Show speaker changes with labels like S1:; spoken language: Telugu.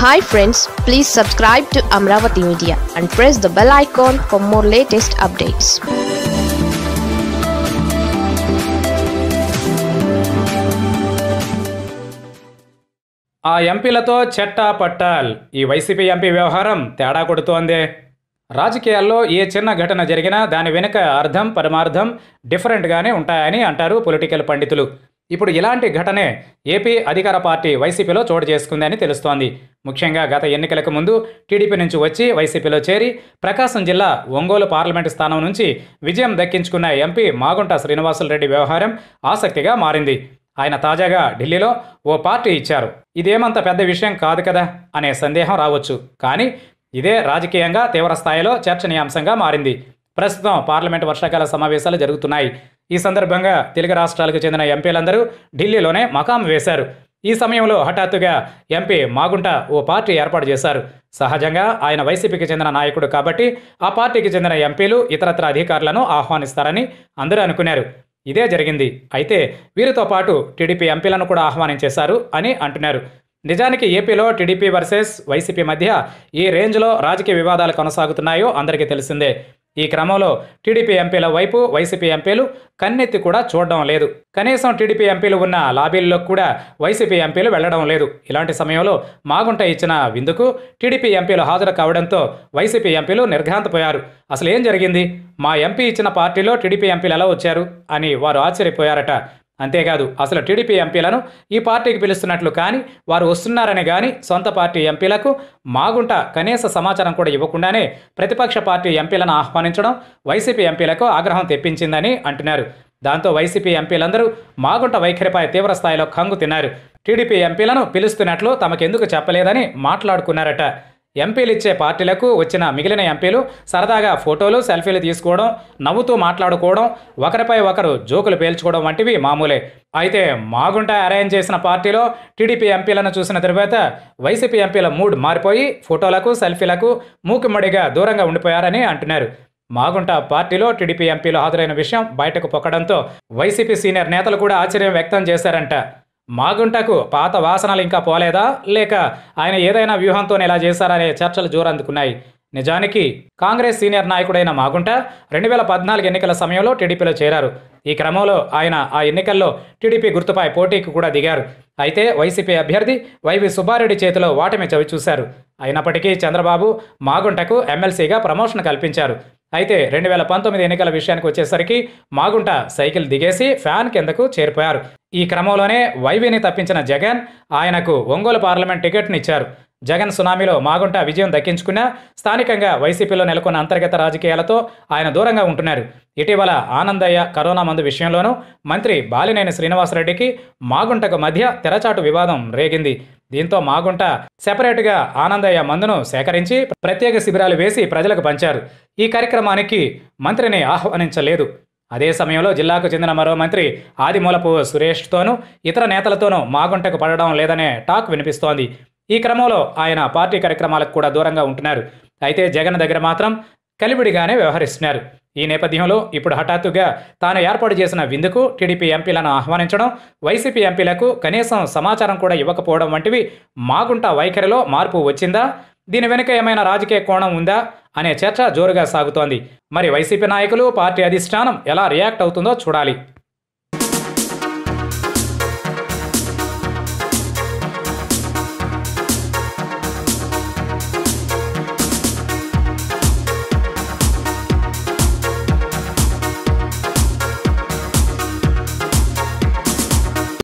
S1: hi friends please subscribe to Amaravati media and press the bell icon for more latest updates
S2: ఆ ఎంపీలతో చెట్టా పట్టాల్ ఈ వైసీపీ ఎంపీ వ్యవహారం తేడా కొడుతోంది రాజకీయాల్లో ఏ చిన్న ఘటన జరిగినా దాని వెనుక అర్థం పరమార్థం డిఫరెంట్గానే ఉంటాయని అంటారు పొలిటికల్ పండితులు ఇప్పుడు ఇలాంటి ఘటనే ఏపీ అధికార పార్టీ వైసీపీలో చోటు చేసుకుందని తెలుస్తోంది ముఖ్యంగా గత ఎన్నికలకు ముందు టీడీపీ నుంచి వచ్చి వైసీపీలో చేరి ప్రకాశం జిల్లా ఒంగోలు పార్లమెంటు స్థానం నుంచి విజయం దక్కించుకున్న ఎంపీ మాగుంట శ్రీనివాసులరెడ్డి వ్యవహారం ఆసక్తిగా మారింది ఆయన తాజాగా ఢిల్లీలో ఓ పార్టీ ఇచ్చారు ఇదేమంత పెద్ద విషయం కాదు కదా అనే సందేహం రావచ్చు కానీ ఇదే రాజకీయంగా తీవ్ర స్థాయిలో చర్చనీయాంశంగా మారింది ప్రస్తుతం పార్లమెంటు వర్షాకాల సమావేశాలు జరుగుతున్నాయి ఈ సందర్భంగా తెలుగు రాష్ట్రాలకు చెందిన ఎంపీలందరూ ఢిల్లీలోనే మకాం వేశారు ఈ సమయంలో హఠాత్తుగా ఎంపీ మాగుంట ఓ పార్టీ ఏర్పాటు చేశారు సహజంగా ఆయన వైసీపీకి చెందిన నాయకుడు కాబట్టి ఆ పార్టీకి చెందిన ఎంపీలు ఇతరత్ర అధికారులను ఆహ్వానిస్తారని అందరూ అనుకున్నారు ఇదే జరిగింది అయితే వీరితో పాటు టీడీపీ ఎంపీలను కూడా ఆహ్వానించేశారు అని అంటున్నారు నిజానికి ఏపీలో టీడీపీ వర్సెస్ వైసీపీ మధ్య ఏ రేంజ్లో రాజకీయ వివాదాలు కొనసాగుతున్నాయో అందరికీ తెలిసిందే ఈ క్రమంలో టీడీపీ ఎంపీల వైపు వైసీపీ ఎంపీలు కన్నెత్తి కూడా చూడడం లేదు కనీసం టీడీపీ ఎంపీలు ఉన్న లాబీల్లో కూడా వైసీపీ ఎంపీలు వెళ్లడం లేదు ఇలాంటి సమయంలో మాగుంట ఇచ్చిన విందుకు టీడీపీ ఎంపీలు హాజరు కావడంతో వైసీపీ ఎంపీలు నిర్ఘాంతపోయారు అసలు ఏం జరిగింది మా ఎంపీ ఇచ్చిన పార్టీలో టీడీపీ ఎంపీలు ఎలా వచ్చారు అని వారు ఆశ్చర్యపోయారట అంతేకాదు అసలు టీడీపీ ఎంపీలను ఈ పార్టీకి పిలుస్తున్నట్లు కానీ వారు వస్తున్నారని కానీ సొంత పార్టీ ఎంపీలకు మాగుంట కనీస సమాచారం కూడా ఇవ్వకుండానే ప్రతిపక్ష పార్టీ ఎంపీలను ఆహ్వానించడం వైసీపీ ఎంపీలకు ఆగ్రహం తెప్పించిందని అంటున్నారు దాంతో వైసీపీ ఎంపీలందరూ మాగుంట వైఖరిపై తీవ్ర స్థాయిలో కంగు తిన్నారు టీడీపీ ఎంపీలను పిలుస్తున్నట్లు తమకెందుకు చెప్పలేదని మాట్లాడుకున్నారట ఎంపీలు ఇచ్చే పార్టీలకు వచ్చిన మిగిలిన ఎంపీలు సరదాగా ఫోటోలు సెల్ఫీలు తీసుకోవడం నవ్వుతూ మాట్లాడుకోవడం ఒకరిపై ఒకరు జోకులు పేల్చుకోవడం వంటివి మామూలే అయితే మాగుంట అరేంజ్ చేసిన పార్టీలో టీడీపీ ఎంపీలను చూసిన తరువాత వైసీపీ ఎంపీల మూడ్ మారిపోయి ఫోటోలకు సెల్ఫీలకు మూకుమ్మడిగా దూరంగా ఉండిపోయారని అంటున్నారు మాగుంట పార్టీలో టీడీపీ ఎంపీలు హాజరైన విషయం బయటకు పొక్కడంతో వైసీపీ సీనియర్ నేతలు కూడా ఆశ్చర్యం వ్యక్తం చేశారంట మాగుంటకు పాత వాసనలు ఇంకా పోలేదా లేక ఆయన ఏదైనా వ్యూహంతోనే ఇలా చేశారనే చర్చలు జోరందుకున్నాయి నిజానికి కాంగ్రెస్ సీనియర్ నాయకుడైన మాగుంట రెండు వేల పద్నాలుగు ఎన్నికల సమయంలో టీడీపీలో చేరారు ఈ క్రమంలో ఆయన ఆ ఎన్నికల్లో టీడీపీ గుర్తుపై పోటీకి కూడా దిగారు అయితే వైసీపీ అభ్యర్థి వైవి సుబ్బారెడ్డి చేతిలో ఓటమి చవి చూశారు అయినప్పటికీ చంద్రబాబు మాగుంటకు ఎమ్మెల్సీగా ప్రమోషన్ కల్పించారు అయితే రెండు వేల పంతొమ్మిది ఎన్నికల విషయానికి వచ్చేసరికి మాగుంట సైకిల్ దిగేసి ఫ్యాన్ కిందకు చేరిపోయారు ఈ క్రమంలోనే వైవిని తప్పించిన జగన్ ఆయనకు ఒంగోలు పార్లమెంట్ టికెట్ని ఇచ్చారు జగన్ సునామీలో మాగుంట విజయం దక్కించుకున్నా స్థానికంగా వైసీపీలో నెలకొన్న అంతర్గత రాజకీయాలతో ఆయన దూరంగా ఉంటున్నారు ఇటీవల ఆనందయ్య కరోనా మందు విషయంలోనూ మంత్రి బాలినేని శ్రీనివాసరెడ్డికి మాగుంటకు మధ్య తెరచాటు వివాదం రేగింది దీంతో మాగుంట సెపరేట్గా ఆనందయ్య మందును సేకరించి ప్రత్యేక శిబిరాలు వేసి ప్రజలకు పంచారు ఈ కార్యక్రమానికి మంత్రిని ఆహ్వానించలేదు అదే సమయంలో జిల్లాకు చెందిన మరో మంత్రి ఆదిమూలపు సురేష్తోనూ ఇతర నేతలతోనూ మాగుంటకు పడడం లేదనే టాక్ వినిపిస్తోంది ఈ క్రమంలో ఆయన పార్టీ కార్యక్రమాలకు కూడా దూరంగా ఉంటున్నారు అయితే జగన్ దగ్గర మాత్రం కలివిడిగానే వ్యవహరిస్తున్నారు ఈ నేపథ్యంలో ఇప్పుడు హఠాత్తుగా తాను ఏర్పాటు చేసిన విందుకు టీడీపీ ఎంపీలను ఆహ్వానించడం వైసీపీ ఎంపీలకు కనీసం సమాచారం కూడా ఇవ్వకపోవడం వంటివి మాగుంట వైఖరిలో మార్పు వచ్చిందా దీని వెనుక ఏమైనా రాజకీయ కోణం ఉందా అనే చర్చ జోరుగా సాగుతోంది మరి వైసీపీ నాయకులు పార్టీ అధిష్టానం ఎలా రియాక్ట్ అవుతుందో చూడాలి